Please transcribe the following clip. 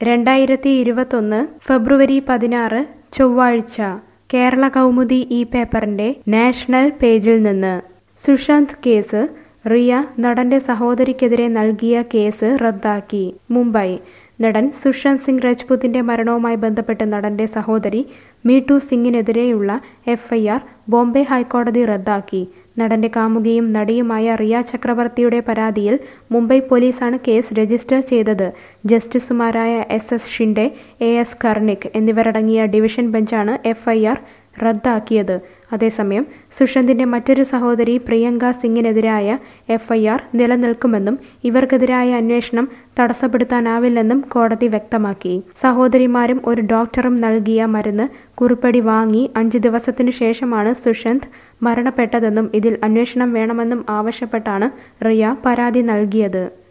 രണ്ടായിരത്തി ഇരുപത്തൊന്ന് ഫെബ്രുവരി പതിനാറ് ചൊവ്വാഴ്ച കേരള കൗമുദി ഈ പേപ്പറിന്റെ നാഷണൽ പേജിൽ നിന്ന് സുശാന്ത് കേസ് റിയ നടന്റെ സഹോദരിക്കെതിരെ നൽകിയ കേസ് റദ്ദാക്കി മുംബൈ നടൻ സുശാന്ത് സിംഗ് രജ്പുത്തിന്റെ മരണവുമായി ബന്ധപ്പെട്ട് നടന്റെ സഹോദരി മീട്ടു സിംഗിനെതിരെയുള്ള എഫ്ഐആർ ബോംബെ ഹൈക്കോടതി റദ്ദാക്കി നടന്റെ കാമുകിയും നടിയുമായ റിയ ചക്രവർത്തിയുടെ പരാതിയിൽ മുംബൈ പോലീസാണ് കേസ് രജിസ്റ്റർ ചെയ്തത് ജസ്റ്റിസുമാരായ S S Shinde A S Karnik എന്നിവരടങ്ങിയ ഡിവിഷൻ ബെഞ്ചാണ് എഫ്ഐആർ റദ്ദാക്കിയത് അതേസമയം സുഷന്തിന്റെ മറ്റൊരു സഹോദരി പ്രിയങ്ക സിംഗിനെതിരായ എഫ്ഐആർ നിലനിൽക്കുമെന്നും ഇവർക്കെതിരായ അന്വേഷണം തടസ്സപ്പെടുത്താനാവില്ലെന്നും കോടതി വ്യക്തമാക്കി സഹോദരിമാരും ഒരു ഡോക്ടറും നൽകിയ മരുന്ന് കുറിപ്പടി വാങ്ങി അഞ്ച് ദിവസത്തിനു ശേഷമാണ് സുഷന്ത് മരണപ്പെട്ടതെന്നും ഇതിൽ അന്വേഷണം വേണമെന്നും ആവശ്യപ്പെട്ടാണ് റിയ പരാതി നൽകിയത്